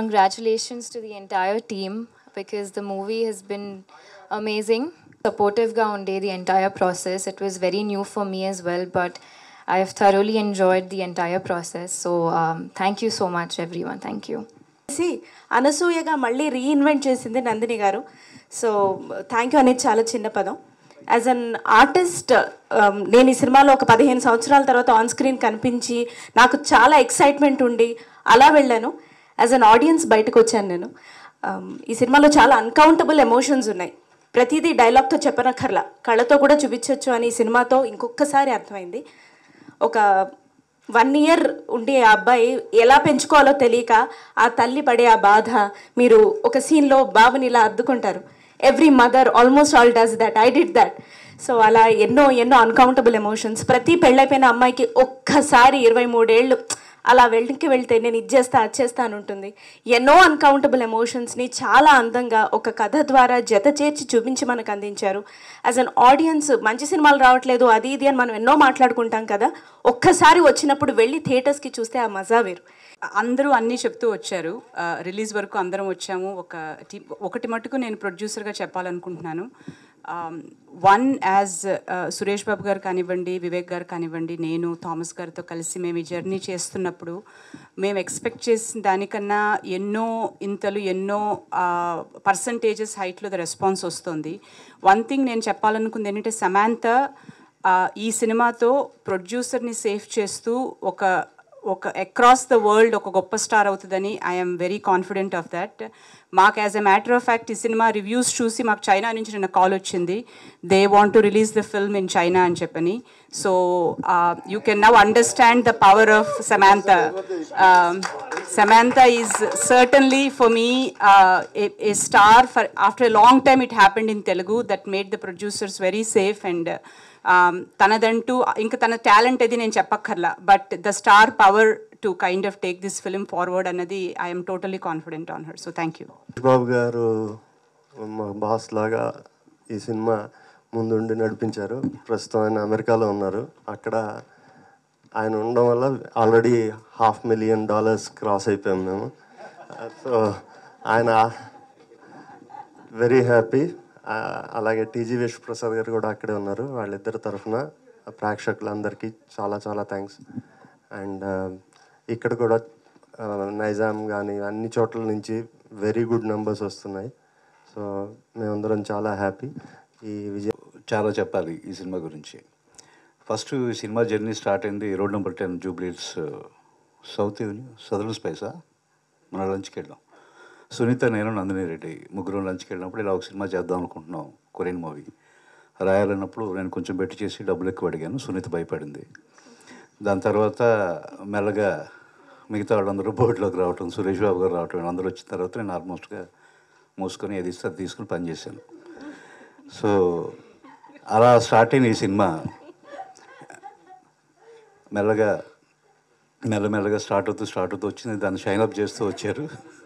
congratulations to the entire team because the movie has been amazing. Supportive ga unde the entire process. It was very new for me as well, but I have thoroughly enjoyed the entire process. So um, thank you so much, everyone. Thank you. చేసి అనసూయగా మళ్ళీ reinvent చేసింది నందిని గారు so thank you అనేది చాలా చిన్న పదం as an artist నేను ఈ సినిమాలో ఒక పదిహేను సంవత్సరాల తర్వాత ఆన్ స్క్రీన్ కనిపించి నాకు చాలా ఎక్సైట్మెంట్ ఉండి అలా వెళ్ళాను యాజ్ అన్ ఆడియన్స్ బయటకు వచ్చాను నేను Um, ఈ సినిమాలో చాలా అన్కౌంటబుల్ ఎమోషన్స్ ఉన్నాయి ప్రతిదీ డైలాగ్తో చెప్పనక్కర్లా కళ్ళతో కూడా చూపించవచ్చు అని ఈ సినిమాతో ఇంకొకసారి అర్థమైంది ఒక వన్ ఇయర్ ఉండే ఆ అబ్బాయి ఎలా పెంచుకోవాలో తెలియక ఆ తల్లి పడే ఆ బాధ మీరు ఒక సీన్లో బాబుని ఇలా అద్దుకుంటారు every mother almost all does that I did that so అలా ఎన్నో ఎన్నో అన్కౌంటబుల్ ఎమోషన్స్ ప్రతి పెళ్ళైపోయిన అమ్మాయికి ఒక్కసారి ఇరవై మూడేళ్ళు అలా వెళ్ళకి వెళ్తే నేను ఇది చేస్తా అది చేస్తా అని ఉంటుంది ఎన్నో అన్కౌంటబుల్ ఎమోషన్స్ని చాలా అందంగా ఒక కథ ద్వారా జత చేర్చి చూపించి మనకు అందించారు యాజ్ అన్ ఆడియన్స్ మంచి సినిమాలు రావట్లేదు అది ఇది అని మనం ఎన్నో మాట్లాడుకుంటాం కదా ఒక్కసారి వచ్చినప్పుడు వెళ్ళి థియేటర్స్కి చూస్తే ఆ మజా వేరు అందరూ అన్నీ చెప్తూ వచ్చారు ఆ, రిలీజ్ వరకు అందరం వచ్చాము ఒక టీ ఒకటి మటుకు నేను ప్రొడ్యూసర్గా చెప్పాలనుకుంటున్నాను వన్ యాజ్ సురేష్ బాబు గారు కానివ్వండి వివేక్ గారు కానివ్వండి నేను థామస్ గారితో కలిసి మేము ఈ జర్నీ చేస్తున్నప్పుడు మేము ఎక్స్పెక్ట్ చేసిన దానికన్నా ఎన్నో ఇంతలు ఎన్నో పర్సంటేజెస్ హైట్లో ద రెస్పాన్స్ వస్తుంది వన్ థింగ్ నేను చెప్పాలనుకుంది ఏంటంటే సమాంత ఆ, ఈ సినిమాతో ప్రొడ్యూసర్ని సేఫ్ చేస్తూ ఒక ఒక అక్రాస్ ద వరల్డ్ ఒక గొప్ప స్టార్ అవుతుందని I'm very confident of that మాకు as a matter of fact ఈ సినిమా రివ్యూస్ చూసి మాకు చైనా నుంచి నిన్న కాల్ వచ్చింది they want to release the film in China అని చెప్పని so you can now understand the power of Samantha Samantha is certainly for me a star for after a long time it happened in Telugu that made the producers very safe and తనదంటూ ఇంకా తన talent అది నేను చెప్పక్కర్లా but the star power to kind of take this film forward అన్నది I'm totally confident on her so thank you Babu garu మా boss లాగా ఈ సినిమా ముందుండి నడిపించారు ప్రస్తుతం ఆయన అమెరికాలో ఉన్నారు అక్కడ ఆయన ఉండడం వల్ల already half million dollars cross అయిపోయాం మేము సో ఆయన వెరీ హ్యాపీ అలాగే టీజీ విశ్వప్రసాద్ గారు కూడా అక్కడే ఉన్నారు వాళ్ళిద్దరి తరఫున ప్రేక్షకులందరికీ చాలా చాలా థ్యాంక్స్ అండ్ ఇక్కడ కూడా ఆ, నైజాం కానీ అన్ని చోట్ల నుంచి వెరీ గుడ్ నెంబర్స్ వస్తున్నాయి సో మేమందరం చాలా హ్యాపీ ఈ విజయ చాలా చెప్పాలి ఈ సినిమా గురించి ఫస్ట్ ఈ సినిమా జర్నీ స్టార్ట్ అయింది road number ten Jubilee Hills south avenue southern spice మన లంచ్కి వెళ్ళాం సునీత నేను నందిని రెడ్డి ముగ్గురు లంచ్కి వెళ్ళినప్పుడు ఇలా ఒక సినిమా చేద్దాం అనుకుంటున్నాం కొరియన్ మూవీ రాయాలన్నప్పుడు నేను కొంచెం బెట్టి చేసి డబ్బులు ఎక్కువ అడిగాను సునీత భయపడింది దాని తర్వాత మెల్లగా మిగతా వాళ్ళందరూ బోర్డులోకి రావటం సురేష్ బాబు గారు రావటం అందరూ వచ్చిన తర్వాత నేను ఆల్మోస్ట్గా మూసుకొని ఏది ఇస్తే అది తీసుకుని పనిచేశాను సో అలా స్టార్ట్ అయిన ఈ సినిమా మెల్లగా మెల్లమెల్లగా స్టార్ట్ అవుతూ స్టార్ట్ అవుతూ వచ్చింది దాన్ని షైన్ అప్ చేస్తూ వచ్చారు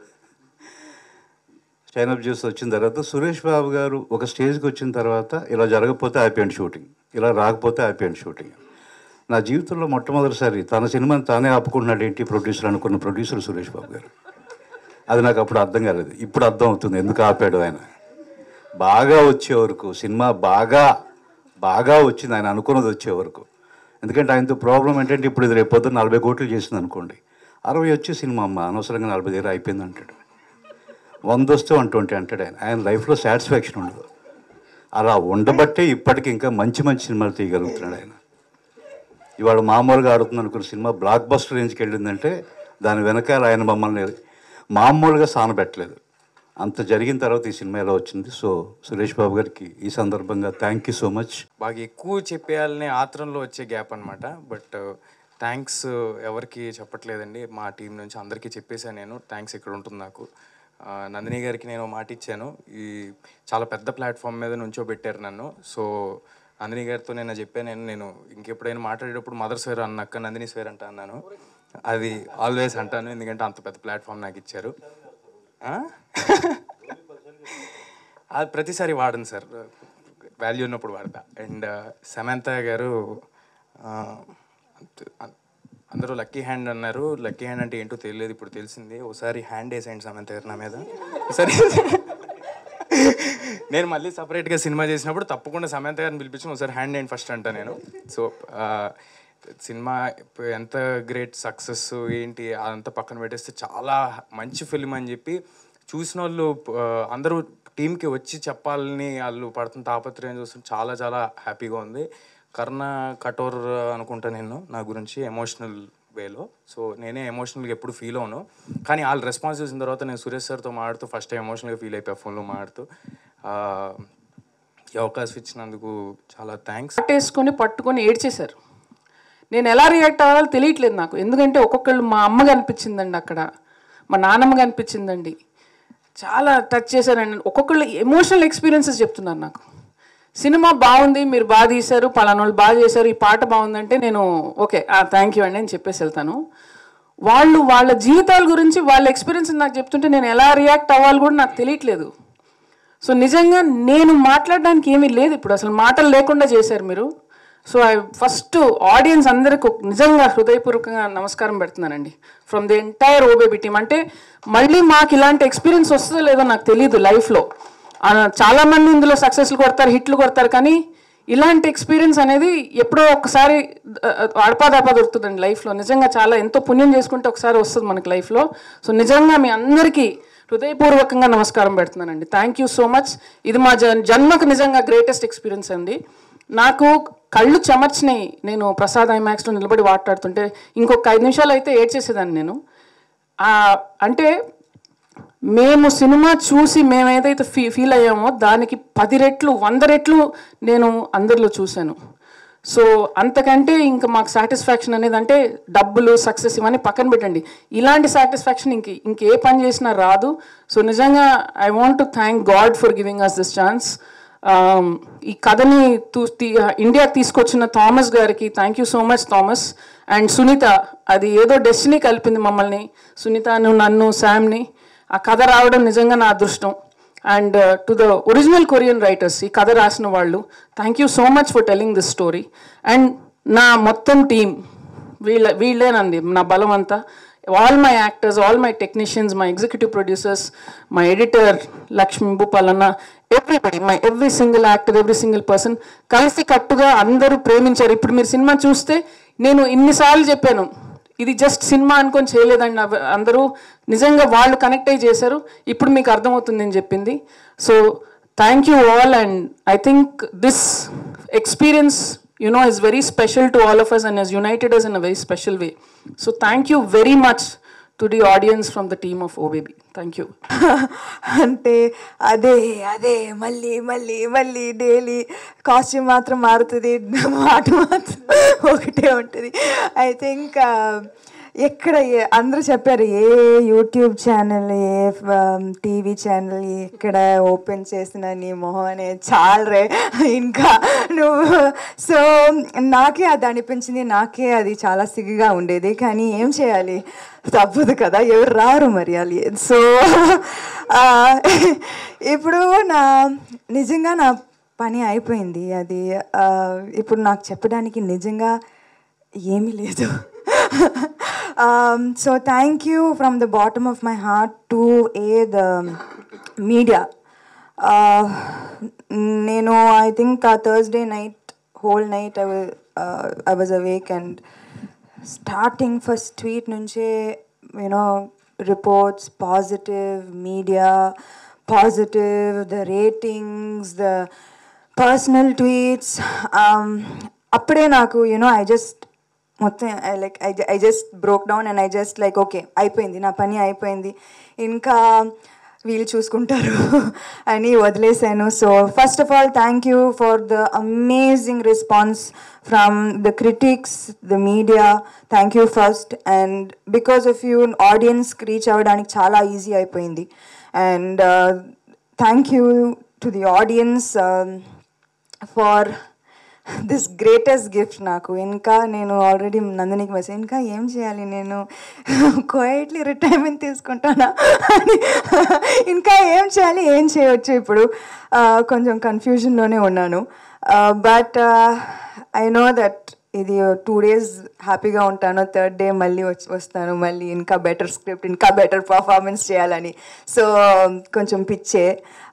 షైన్ అప్ చేస్తూ వచ్చిన తర్వాత సురేష్ బాబు గారు ఒక స్టేజ్కి వచ్చిన తర్వాత ఇలా జరగకపోతే ఆపేయండి షూటింగ్ ఇలా రాకపోతే ఆపేయండి షూటింగ్ నా జీవితంలో మొట్టమొదటిసారి తన సినిమాని తానే ఆపుకుంటున్నాడు ఏంటి ప్రొడ్యూసర్ అనుకున్న ప్రొడ్యూసర్ సురేష్ బాబు గారు అది నాకు అప్పుడు అర్థం కాలేదు ఇప్పుడు అర్థం అవుతుంది ఎందుకు ఆపాడు ఆయన బాగా వచ్చే వరకు సినిమా బాగా బాగా వచ్చింది ఆయన అనుకున్నది వచ్చే వరకు ఎందుకంటే ఆయనతో ప్రాబ్లం ఏంటంటే ఇప్పుడు ఇది రేపు పొద్దున్న నలభై కోట్లు చేసింది అనుకోండి అరవై వచ్చే సినిమా అమ్మ అనవసరంగా నలభై దగ్గర అయిపోయింది అంటాడు వంద వస్తే వన్ ట్వంటీ అంటాడు ఆయన ఆయన లైఫ్లో సాటిస్ఫాక్షన్ ఉండదు అలా ఉండబట్టే ఇప్పటికి ఇంకా మంచి మంచి సినిమాలు తీయగలుగుతున్నాడు ఆయన ఇవాళ మామూలుగా ఆడుతుంది అనుకున్న సినిమా బ్లాక్ బస్టర్ రేంజ్కి వెళ్ళిందంటే దాని వెనకాల ఆయన మమ్మల్ని మామూలుగా సానబెట్టలేదు అంత జరిగిన తర్వాత ఈ సినిమా ఎలా వచ్చింది సో సురేష్ బాబు గారికి ఈ సందర్భంగా థ్యాంక్ యూ సో మచ్ బాగా ఎక్కువ చెప్పేయాలనే ఆత్రంలో వచ్చే గ్యాప్ అనమాట బట్ థ్యాంక్స్ ఎవరికి చెప్పట్లేదండి మా టీం నుంచి అందరికీ చెప్పేశాను నేను థ్యాంక్స్ ఇక్కడ ఉంటుంది నాకు ఆ, నందిని గారికి నేను మాట ఇచ్చాను ఈ చాలా పెద్ద ప్లాట్ఫామ్ మీద నుంచో పెట్టారు నన్ను సో నందిని గారితో నేను చెప్పాను నేను నేను ఇంకెప్పుడైనా మాట్లాడేటప్పుడు మదర్ స్వేర్ అన్నక్క నందిని స్వేర్ అంటా అన్నాను అది ఆల్వేస్ అంటాను ఎందుకంటే అంత పెద్ద ప్లాట్ఫామ్ నాకు ఇచ్చారు ఆ? అది ప్రతిసారి వాడను సార్ వాల్యూ ఉన్నప్పుడు వాడతా అండ్ సమంత గారు ఆ, అంత- అందరూ లక్కీ హ్యాండ్ అన్నారు లక్కీ హ్యాండ్ అంటే ఏంటో తెలియదు ఇప్పుడు తెలిసింది ఒకసారి హ్యాండ్ వేసేయండి సమంత గారు నా మీద సరే నేను మళ్ళీ సపరేట్గా సినిమా చేసినప్పుడు తప్పకుండా సమంత గారిని పిలిపించి ఒకసారి హ్యాండ్ అండ్ ఫస్ట్ అంట నేను సో సినిమా ఇప్పుడు ఎంత గ్రేట్ సక్సెస్ ఏంటి అదంతా పక్కన పెట్టేస్తే చాలా మంచి ఫిల్మ్ అని చెప్పి చూసిన వాళ్ళు ఆ, అందరూ టీంకి వచ్చి చెప్పాలని వాళ్ళు పడుతున్న తాపత్రయం చూస్తుంటే చాలా చాలా హ్యాపీగా ఉంది కర్ణ కఠోర్ అనుకుంటా నేను నా గురించి ఎమోషనల్ వేలో సో నేనే ఎమోషనల్గా ఎప్పుడు ఫీల్ అవును కానీ వాళ్ళు రెస్పాన్స్ చూసిన తర్వాత నేను సురేష్ సార్తో మాడుతూ ఫస్ట్ టైం ఎమోషనల్గా ఫీల్ అయిపోయా ఫోన్లో మాడుతూ ఆ, ఈ అవకాశం ఇచ్చినందుకు చాలా థ్యాంక్స్ పట్టేసుకొని పట్టుకొని ఏడ్చేశారు నేను ఎలా రియాక్ట్ అవ్వాలో తెలియట్లేదు నాకు ఎందుకంటే ఒక్కొక్కళ్ళు మా అమ్మ కనిపించిందండి అక్కడ మా నాన్నమ్మ కనిపించిందండి చాలా టచ్ చేశారండి ఒక్కొక్కళ్ళు ఎమోషనల్ ఎక్స్పీరియన్సెస్ చెప్తున్నారు నాకు సినిమా బాగుంది మీరు బాగా తీశారు పలానా వాళ్ళు బాగా చేశారు ఈ పాట బాగుందంటే నేను ఓకే థ్యాంక్ యూ అండి అని చెప్పేసి వెళ్తాను వాళ్ళు వాళ్ళ జీవితాల గురించి వాళ్ళ ఎక్స్పీరియన్స్ నాకు చెప్తుంటే నేను ఎలా రియాక్ట్ అవ్వాలి కూడా నాకు తెలియట్లేదు సో నిజంగా నేను మాట్లాడడానికి ఏమీ లేదు ఇప్పుడు అసలు మాటలు లేకుండా చేశారు మీరు సో ఐ ఫస్ట్ ఆడియన్స్ అందరికి ఒక నిజంగా హృదయపూర్వకంగా నమస్కారం పెడుతున్నానండి from the entire Oh Baby team అంటే మళ్ళీ మాకు ఇలాంటి ఎక్స్పీరియన్స్ వస్తుందో లేదో నాకు తెలియదు లైఫ్లో చాలా మంది ఇందులో సక్సెస్లు కొడతారు హిట్లు కొడతారు కానీ ఇలాంటి ఎక్స్పీరియన్స్ అనేది ఎప్పుడో ఒకసారి అడపాదపా దొరుకుతుందండి లైఫ్లో నిజంగా చాలా ఎంతో పుణ్యం చేసుకుంటే ఒకసారి వస్తుంది మనకి లైఫ్లో సో నిజంగా మీ అందరికీ హృదయపూర్వకంగా నమస్కారం పెడుతున్నానండి థ్యాంక్ యూ సో మచ్ ఇది మా జన్ జన్మకు నిజంగా గ్రేటెస్ట్ ఎక్స్పీరియన్స్ అండి నాకు కళ్ళు చెమర్చినాయి నేను ప్రసాద్ ఐమాక్స్లో నిలబడి మాట్లాడుతుంటే ఇంకొక ఐదు నిమిషాలు అయితే ఏడ్చేసేదాన్ని నేను ఆ, అంటే మేము సినిమా చూసి మేము ఏదైతే ఫీ ఫీల్ అయ్యామో దానికి పది రెట్లు వంద రెట్లు నేను అందరిలో చూశాను సో అంతకంటే ఇంకా మాకు సాటిస్ఫాక్షన్ అనేది అంటే డబ్బులు సక్సెస్ ఇవన్నీ పక్కన పెట్టండి ఇలాంటి సాటిస్ఫాక్షన్ ఇంక ఇంకే పని చేసినా రాదు సో నిజంగా I want to thank God for giving us this chance ఈ కథని తూ- తీ- ఇండియా తీసుకొచ్చిన థామస్ గారికి thank you so much Thomas and Sunitha అది ఏదో డెస్టినీ కలిపింది మమ్మల్ని సునీతను నన్ను శామ్ని ఆ కథ రావడం నిజంగా నా అదృష్టం and to the original Korean writers ఈ కథ రాసిన వాళ్ళు thank you so much for telling this story and నా మొత్తం టీం వీళ్ళ వీళ్ళేనండి నా బలం అంతా all my actors all my technicians my executive producers my editor Lakshmi భూపాలన్న everybody my every single actor every single person కలిసి కట్టుగా అందరూ ప్రేమించారు ఇప్పుడు మీరు సినిమా చూస్తే నేను ఇన్నిసార్లు చెప్పాను ఇది జస్ట్ సినిమా అనుకొని చేయలేదండి అవ- అందరూ నిజంగా వాళ్ళు కనెక్ట్ అయ్యి చేశారు ఇప్పుడు మీకు అర్థమవుతుంది అని చెప్పింది so thank you all and I think this experience you know is very special to all of us and has united us in a very special way so thank you very much to the audience from the team of OBB thank you అంటే అదే అదే మళ్ళీ మళ్ళీ మళ్ళీ daily costume మాత్రం మారుతుంది మాట మాత్రం ఒకటే ఉంటుంది ఐ థింక్ ఎక్కడ ఏ- అందరూ చెప్పారు ఏ యూట్యూబ్ ఛానల్ ఏ టీవీ ఛానల్ ఎక్కడ ఓపెన్ చేసిన నీ మొహం అనే చాలరే ఇంకా నువ్వు సో నాకే అది అనిపించింది నాకే అది చాలా సిగ్గుగా ఉండేది కానీ ఏం చేయాలి తప్పదు కదా ఎవరు రారు మరి అది సో ఆ, ఇప్పుడు నా నిజంగా నా పని అయిపోయింది అది ఆ, ఇప్పుడు నాకు చెప్పడానికి నిజంగా ఏమీ లేదు so thank you from the bottom of my heart to uh the media నేను I think uh Thursday night whole night I I was awake and starting first tweet నుంచే you know reports positive media positive the ratings the personal tweets అప్పుడే నాకు you know I just మొత్తం I like I I just broke down and I just like okay అయిపోయింది నా పని అయిపోయింది ఇంకా వీళ్ళు చూసుకుంటారు అని వదిలేశాను so first of all thank you for the amazing response from the critics the media thank you first and because of you ఆడియన్స్కి రీచ్ అవ్వడానికి చాలా ఈజీ అయిపోయింది and thank you to the audience for this greatest gift నాకు ఇంకా నేను already నందినికి message ఇంకా ఏం చేయాలి నేను క్వైట్లీ రిటైర్మెంట్ తీసుకుంటానా అని ఇంకా ఏం చేయాలి ఏం చేయొచ్చు ఇప్పుడు ఆ, కొంచెం కన్ఫ్యూజన్లోనే ఉన్నాను బట్ ఐ నో దట్ ఇది టూ డేస్ హ్యాపీగా ఉంటాను థర్డ్ డే మళ్ళీ వచ్చి వస్తాను మళ్ళీ ఇంకా బెటర్ స్క్రిప్ట్ ఇంకా బెటర్ పర్ఫార్మెన్స్ చేయాలని సో కొంచెం పిచ్చే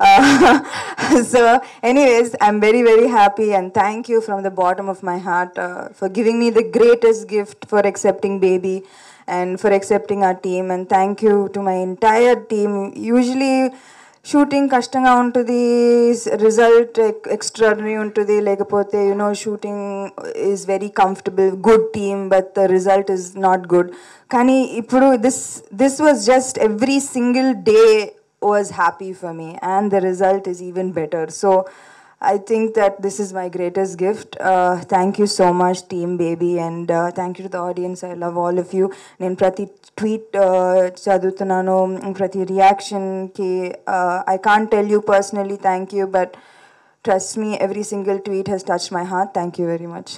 so anyways I'm very very happy and thank you from the bottom of my heart for giving me the greatest gift for accepting baby and for accepting our team and thank you to my entire team usually shooting కష్టంగా ఉంటుంది result extraordinary ఉంటుంది లేకపోతే you know shooting is very comfortable good team but the result is not good కానీ ఇప్పుడు this this was just every single day was happy for me and the result is even better so I think that this is my greatest gift. Uh, thank you so much, Team Baby, and uh, thank you to the audience. I love all of you. నేను ప్రతి tweet చదువుతున్నాను ప్రతి రియాక్షన్కి I can't tell you personally thank you but trust me every single tweet has touch my heart thank you very much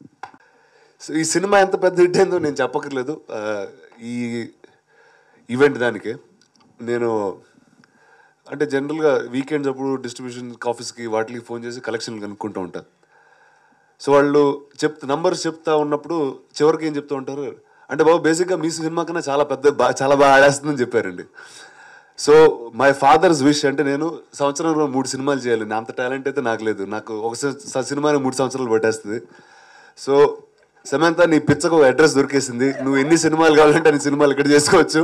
so ఈ సినిమా ఎంత పెద్ద hit అయిందో నేను చెప్పక్కర్లేదు ఆ, ఈ ఈవెంట్ దానికి నేను అంటే జనరల్గా వీకెండ్స్ అప్పుడు డిస్ట్రిబ్యూషన్ ఆఫీస్కి వాటికి ఫోన్ చేసి కలెక్షన్ కనుక్కుంటూ ఉంటాను సో వాళ్ళు చెప్ నంబర్స్ చెప్తా ఉన్నప్పుడు చివరికి ఏం చెప్తూ ఉంటారు అంటే బాబు బేసిక్గా మీ సినిమా కన్నా చాలా పెద్ద బా చాలా బాగా ఆడేస్తుందని చెప్పారండి సో మై ఫాదర్స్ విష్ అంటే నేను సంవత్సరంలో మూడు సినిమాలు చేయాలి నా అంత టాలెంట్ అయితే నాకు లేదు నాకు ఒక సి- సినిమాని మూడు సంవత్సరాలు పట్టేస్తుంది సో సమంత నీ పిచ్చకు ఒక అడ్రస్ దొరికేసింది నువ్వు ఎన్ని సినిమాలు కావాలంటే అన్ని సినిమాలు ఇక్కడ చేసుకోవచ్చు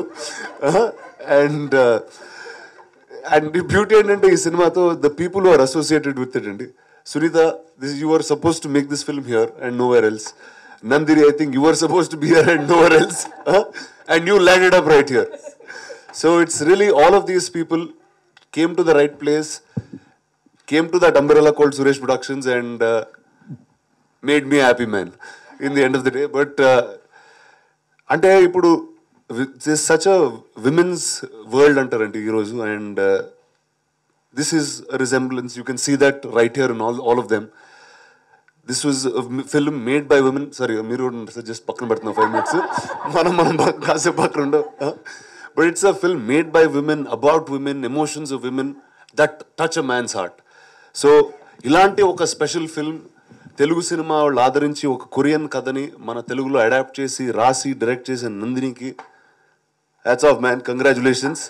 అండ్ అండ్ బ్యూటీ ఏంటంటే ఈ సినిమాతో the people are associated with it అండి Sunitha this you are supposed to make this film here and nowhere else Nandini I think you are supposed to be here and nowhere else and you landed up right here so it's really all of these people came to the right place came to that umbrella called Suresh Productions and made me happy man in the end of the day but అంటే ఇప్పుడు such a women's world అంటారండి ఈరోజు and this is resemblance you can see that right here in all all of them this was film made by women sorry మీరు just పక్కన పెడుతున్నాం five minutes మనం మనం పక్క- కాసేపు పక్కన ఉండవు but it's a film made by women about women emotions of women that touch a man's heart so ఇలాంటి ఒక స్పెషల్ ఫిల్మ్ తెలుగు సినిమా వాళ్ళు ఆదరించి ఒక కొరియన్ కథని మన తెలుగులో అడాప్ట్ చేసి రాసి డైరెక్ట్ చేసిన నందినికి hats off man congratulations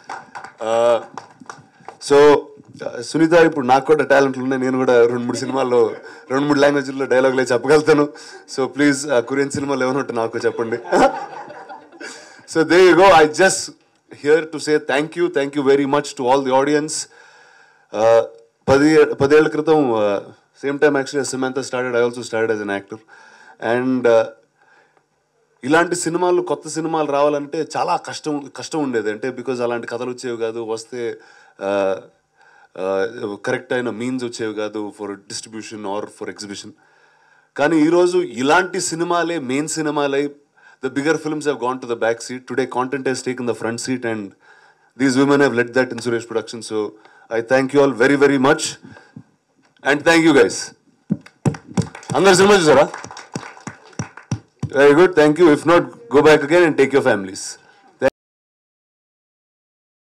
so Sunitha ఇప్పుడు నాకు కూడా టాలెంట్లు ఉన్నాయి నేను కూడా రెండు మూడు సినిమాల్లో రెండు మూడు లాంగ్వేజ్లో డైలాగులే చెప్పగలుగుతాను సో ప్లీజ్ కొరియన్ సినిమాలు ఏమైనా ఉంటే నాకు చెప్పండి so there you go I just here to say thank you thank you very much to all the audience పది పదేళ్ల క్రితం same time actually Samantha started I also started as an actor and ఇలాంటి సినిమాలు కొత్త సినిమాలు రావాలంటే చాలా కష్టం కష్టం ఉండేది అంటే బికాజ్ అలాంటి కథలు వచ్చేవి కాదు వస్తే కరెక్ట్ అయిన మీన్స్ వచ్చేవి కాదు for distribution or for exhibition కానీ ఈరోజు ఇలాంటి సినిమాలే మెయిన్ సినిమాలై the bigger films have gone to the back seat today content has take in the front seat and these women have let that in Suresh production so I thank you all very very much and thank you guys అందరు cinema చూసారా very good thank you if not go back again and take your families